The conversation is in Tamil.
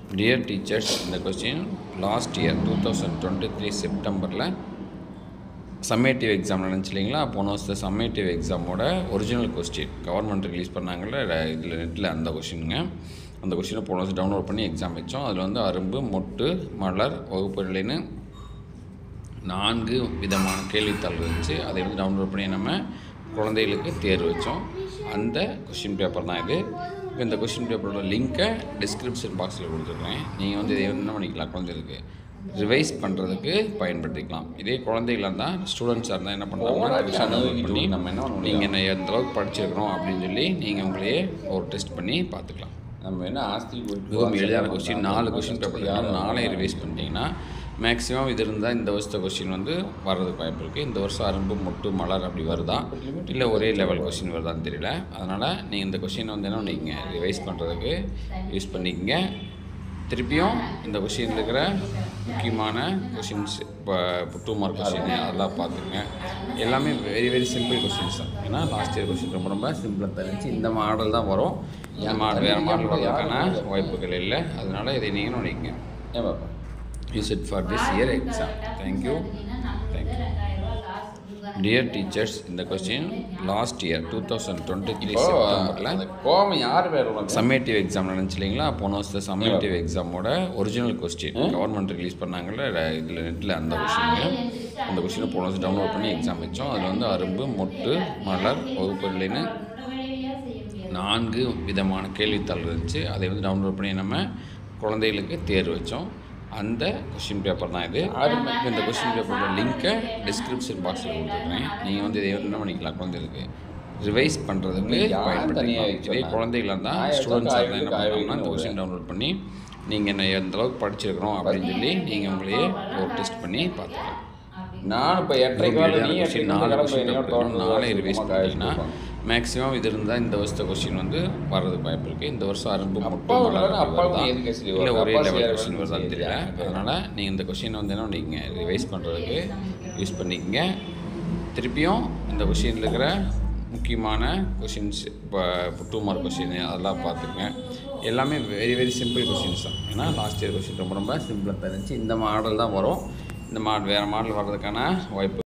டியர் டீச்சர்ஸ் இந்த question last year two thousand twenty three செப்டம்பரில் சம்மேட்டிவ் எக்ஸாம் நடந்துச்சு இல்லைங்களா போன வருஷத்து சம்மேட்டிவ் எக்ஸாமோட ஒரிஜினல் கொஸ்டின் கவர்மெண்ட் ரிலீஸ் பண்ணாங்கல்ல இதில் நெட்டில் அந்த கொஷினுங்க அந்த கொஷினை போன வருஷம் டவுன்லோட் பண்ணி எக்ஸாம் வச்சோம் அதில் வந்து அரும்பு மொட்டு மலர் வகுப்பு நிலைன்னு நான்கு விதமான கேள்வித்தாள் இருந்துச்சு அதை வந்து டவுன்லோட் பண்ணி நம்ம குழந்தைகளுக்கு தேர்வு வச்சோம் அந்த கொஷின் பேப்பர் தான் இது இப்போ இந்த கொஷின் பேப்பரோட லிங்க்கை டிஸ்கிரிப்ஷன் பாக்ஸில் கொடுத்துருக்கேன் நீங்கள் வந்து இதை என்ன பண்ணிக்கலாம் குழந்தைகளுக்கு ரிவைஸ் பண்ணுறதுக்கு பயன்படுத்திக்கலாம் இதே குழந்தைகளாக இருந்தால் ஸ்டூடெண்ட்ஸாக இருந்தால் என்ன பண்ணுறாங்கன்னா பண்ணி நம்ம என்ன பண்ண நீங்கள் என்ன எந்த அளவுக்கு படிச்சிருக்கிறோம் அப்படின்னு சொல்லி நீங்கள் உங்களையே ஒரு டெஸ்ட் பண்ணி பார்த்துக்கலாம் நம்ம என்ன ஆஸ்தி மிகவும் எளிதான கொஸ்டின் நாலு கொஸ்டின் பேப்பர் நாளே ரிவைஸ் பண்ணிட்டீங்கன்னா மேக்ஸிமம் இது இருந்தால் இந்த வருஷத்த கொஸ்டின் வந்து வர்றதுக்கு வாய்ப்பு இருக்குது இந்த வருஷம் அரும்பு மொட்டு மலர் அப்படி வருதா இல்லை ஒரே லெவல் கொஸ்டின் வருதான்னு தெரியல அதனால் நீங்கள் இந்த கொஸ்டினை வந்து என்ன பண்ணிக்கங்க ரிவைஸ் பண்ணுறதுக்கு யூஸ் பண்ணிக்கங்க திருப்பியும் இந்த கொஷினில் இருக்கிற முக்கியமான கொஷின்ஸ் இப்போ டூ மார்க் கொஷின் அதெல்லாம் பார்த்துங்க எல்லாமே வெரி வெரி சிம்பிள் கொஷின்ஸ் தான் ஏன்னா லாஸ்ட் இயர் கொஷின் ரொம்ப ரொம்ப சிம்பிளாக தெரிஞ்சு இந்த மாடல் தான் வரும் இந்த மாடல் வேறு மாடல் வர்றதுக்கான வாய்ப்புகள் இல்லை அதனால் இதை நீங்கள் நோடிங்க ஏன் பாப்பா use it for this year exam thank you thank you dear teachers இந்த question last year two thousand twenty three செப்டம்பரில் அந்த கோவம் யார் பேர் உனக்கு சம்மேட்டிவ் எக்ஸாம் நடந்துச்சு இல்லைங்களா போன வருஷத்து சம்மேட்டிவ் எக்ஸாமோட ஒரிஜினல் கொஸ்டின் கவர்மெண்ட் ரிலீஸ் பண்ணாங்கல்ல இதில் நெட்டில் அந்த கொஸ்டினுங்க அந்த கொஸ்டினை போன வருஷம் டவுன்லோட் பண்ணி எக்ஸாம் வச்சோம் அதில் வந்து அரும்பு மொட்டு மலர் வகுப்பு நிலைன்னு நான்கு விதமான கேள்வித்தாள் இருந்துச்சு அதை வந்து டவுன்லோட் பண்ணி நம்ம குழந்தைகளுக்கு தேர்வு வச்சோம் அந்த கொஷின் பேப்பர் தான் இது இப்போ இந்த கொஷின் பேப்பரோட லிங்க்கை டிஸ்கிரிப்ஷன் பாக்ஸில் கொடுத்துருக்கேன் நீங்கள் வந்து இதை என்ன பண்ணிக்கலாம் குழந்தைகளுக்கு ரிவைஸ் பண்ணுறதுக்கு யார் தனியா பயன்படுத்திக்கலாம் இதே வச்சா? குழந்தைகளாக இருந்தால் ஆயிரத்தி ஸ்டூடெண்ட்ஸாக இருந்தால் என்ன ஆயிரத்தி பண்ணுறாங்கன்னா இந்த கொஷின் டவுன்லோட் பண்ணி நீங்கள் என்ன எந்த அளவுக்கு படிச்சிருக்கிறோம் அப்படின்னு சொல்லி நீங்கள் உங்களையே ஒரு டெஸ்ட் பண்ணி பார்த்துக்கலாம் நான் இப்போ எட்டரைக்கு வரல நீ எட்டரைக்கு நாலு கிளம்ப கொஸ்டின் என்னோட தோட்டம் நாளே ரிவைஸ் சும்மா காய்ச்சி பண்ணிட்டீங்கன்னா கொடுப்பாங்க. மேக்ஸிமம் இது இருந்தால் இந்த வருஷத்த கொஸ்டின் வந்து வர்றதுக்கு வாய்ப்பு இருக்குது இந்த வருஷம் அரும்பு அப்பா வரலன்னா அப்பாவுக்கு எது கேசரி இல்லை வரும்? ஒரே அப்பா லெவல் சேர கொஸ்டின் வேணும் வருதான்னு தெரியல சரியா? அதனால் நீங்கள் இந்த கொஸ்டினை வந்து என்ன பண்ணிக்கங்க ரிவைஸ் பண்ணுறதுக்கு யூஸ் பண்ணிக்கங்க திருப்பியும் இந்த கொஷினில் இருக்கிற முக்கியமான கொஷின்ஸ் இப்போ டூ மார்க் கொஷின் அதெல்லாம் பார்த்துக்குங்க எல்லாமே வெரி வெரி சிம்பிள் கொஷின்ஸ் தான் ஏன்னா லாஸ்ட் இயர் கொஷின் ரொம்ப ரொம்ப சிம்பிளாக தெரிஞ்சு இந்த மாடல் தான் வரும் இந்த மாடல் வேறு மாடல் வர்றதுக்கான வாய்ப்பு